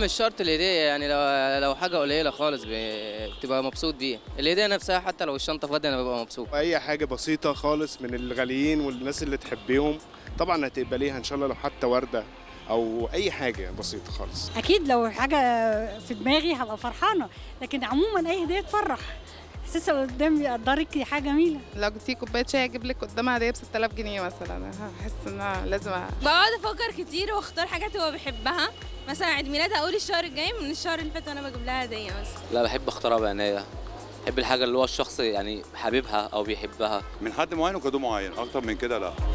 مش شرط الهديه يعني لو لو حاجه قليله خالص ب- بتبقى مبسوط بيها الهديه نفسها حتى لو الشنطه فاضيه انا ببقى مبسوط اي حاجه بسيطه خالص من الغاليين والناس اللي تحبيهم طبعا هتقبليها ان شاء الله لو حتى ورده او اي حاجه بسيطه خالص اكيد لو حاجه في دماغي هبقى فرحانه لكن عموما اي هديه تفرح احساس اللي قدامي يقدرك دي حاجه جميله لو جبتي كوبايه شاي اجيب لك قدامها هديه ب 6000 جنيه مثلا هحس ان انا لازم أ- بقعد افكر كتير واختار حاجات هو بيحبها مثلا عيد ميلادها اقول الشهر الجاي من الشهر اللي فات وانا بجيب لها هديه مثلا لا بحب اختارها بعناية بحب الحاجة اللي هو الشخص يعني حاببها أو بيحبها من حد معين وكادو معين اكتر من كده لا